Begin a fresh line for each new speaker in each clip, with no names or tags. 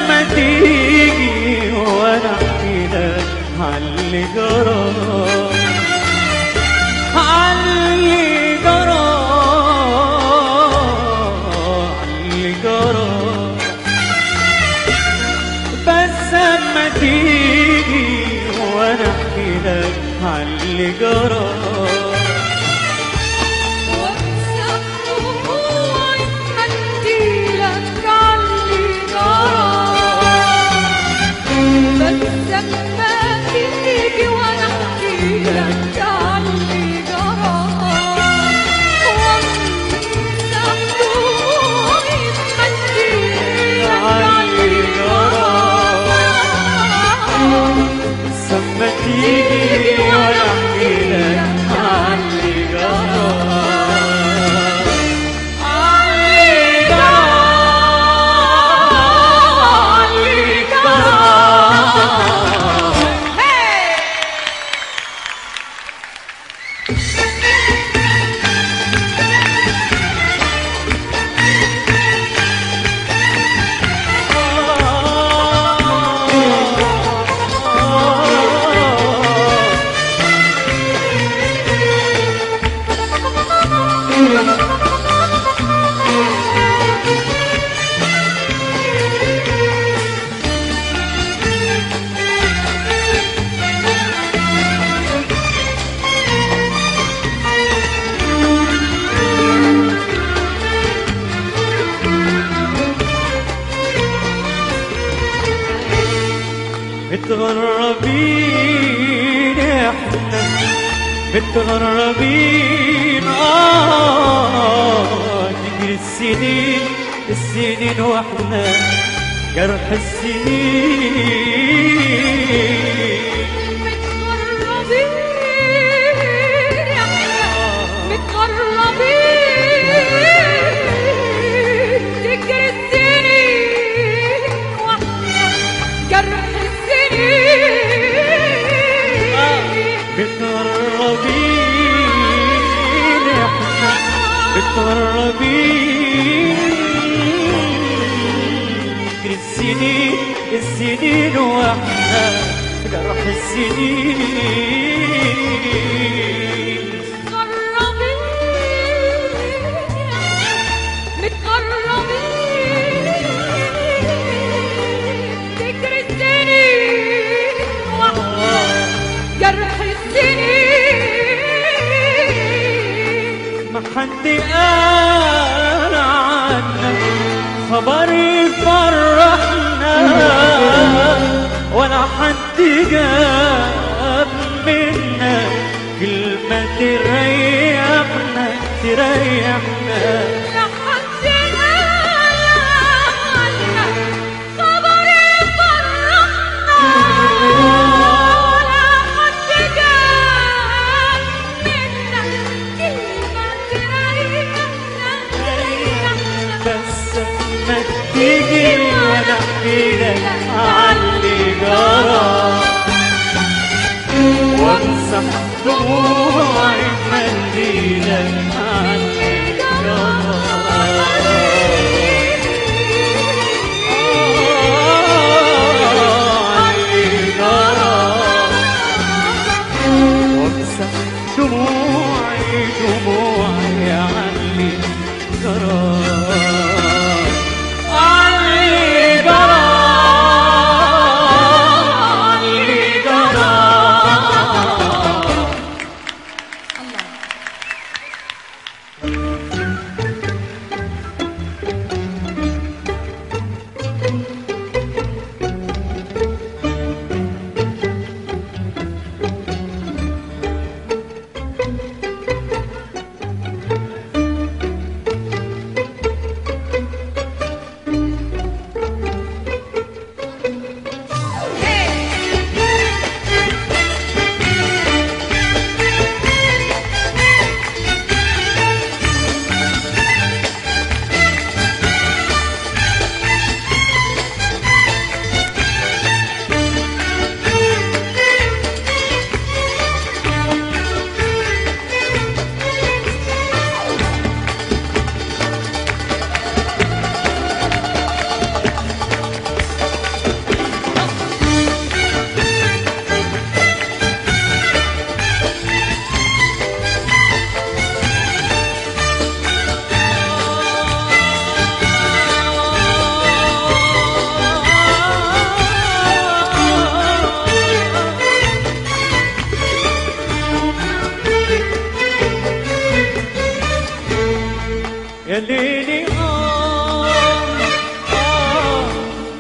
ما تيجي وانا احكي لك عاللي جرى عاللي جرى عاللي جرى بس اما تيجي وانا احكي لك عاللي جرى
وامسك دموعي هديلك عاللي جرى بس لما تيجي وانا احكيلك عاللي جرى وامسك دموعي هديلك عاللي جرى
سما تيجي وانا احكي لك عاللي جرى عاللي جرى عاللي جرى متغربين احنا متغربين اه تجري السنين السنين واحنا جرح السنين
متغربين يا متغربين تجري السنين واحنا جرح السنين
متغربين احنا متغربين تجري السنين السنين واحنا جرح السنين
متغربين تجري السنين واحنا جرح السنين
ما حد قال عنك خبر يفرحنا ولا حد جاب منا كلمة تريحنا تريحنا
لا حد قال عنك خبر يفرحنا ولا حد جاب منا كلمة تريحنا تريحنا
بس ما تيجي وانا احكي لك عاللي جرى وامسح دموعي بمنديلك عاللي وامسح دموعي دموعي عاللي جرى عاللي جرى عاللي جرى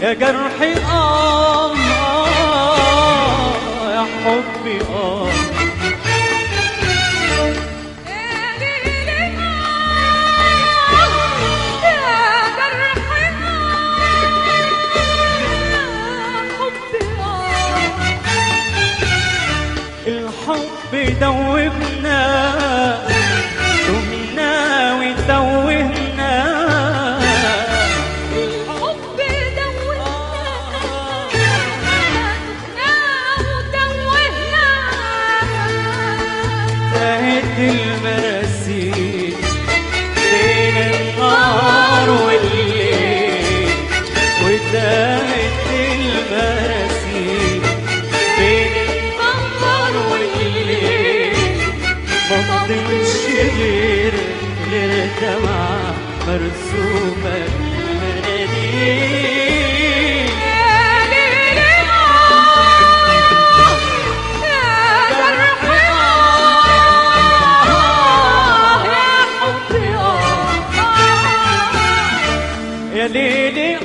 يا جرحي آه آه يا حبي آه الحب دوبنا تهنا وتوهنا تاهت المراسيل بين النهار والليل وتاهت المراسيل بين النهار والليل ما فضلش غير غير دمعة مرسومة بالمناديل يا ليلي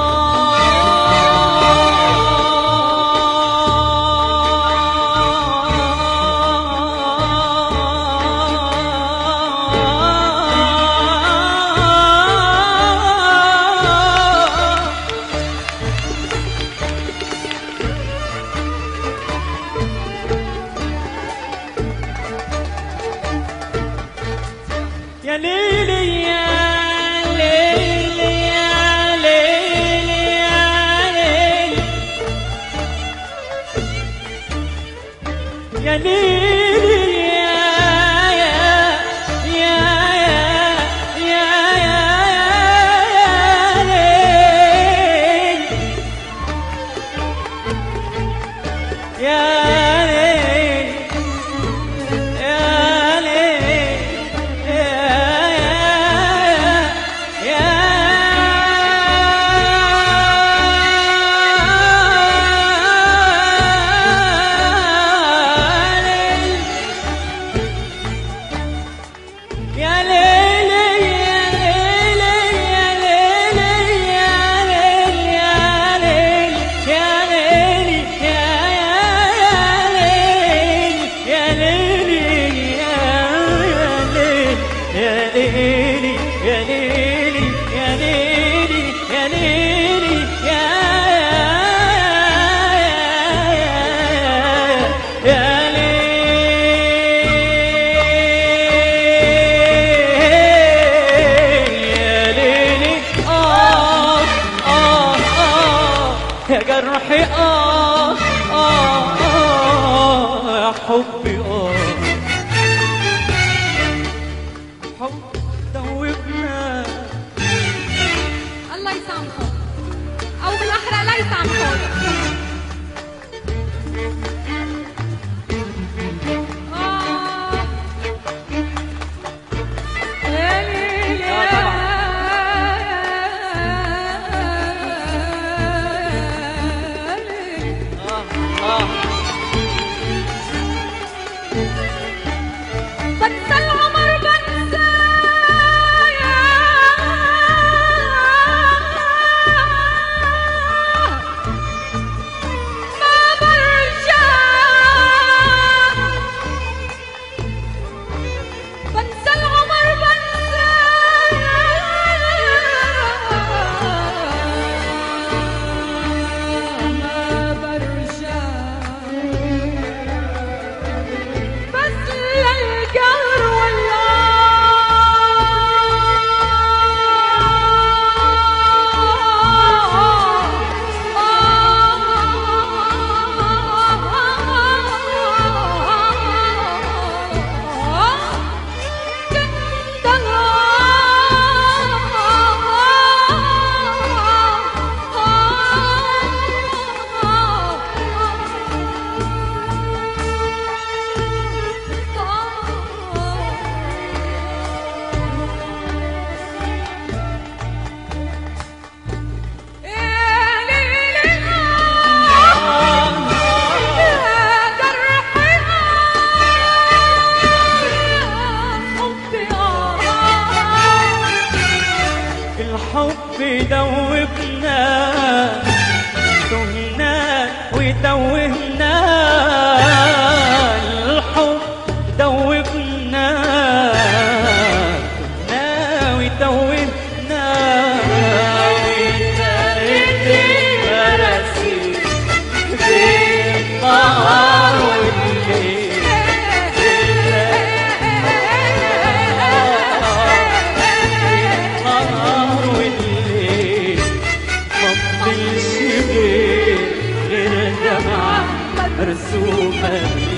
آه يا ليلي يا ليلي يا ليلي يا ليلي يا ليلي يا يا يا يا يا ليلي يا ليلي يا ليلي يا يا يا ليلي يا ليلي يا ليلي يا ليلي يا ليلي يا ليلي يا ليلي يا ليلي يا ليلي يا ليلي يا ليلي يا يا ليلي يا ليلي آه آه آه يا جرحي آه آه آه يا حبي آه حب دوبنا
الله يسامحه او بالاحرى لا يسامحه آه. يا ليل
آه
يا
طبعاً.
ليل.
آه آه
بنسى العمر بنسى
ويدوبنا تهنا ويدوبنا الحب دوبنا تهنا ويدوبنا ويتارك المراسيل بين النهار والليل النهار والليل مفضلش غير غير دمعة مرسومة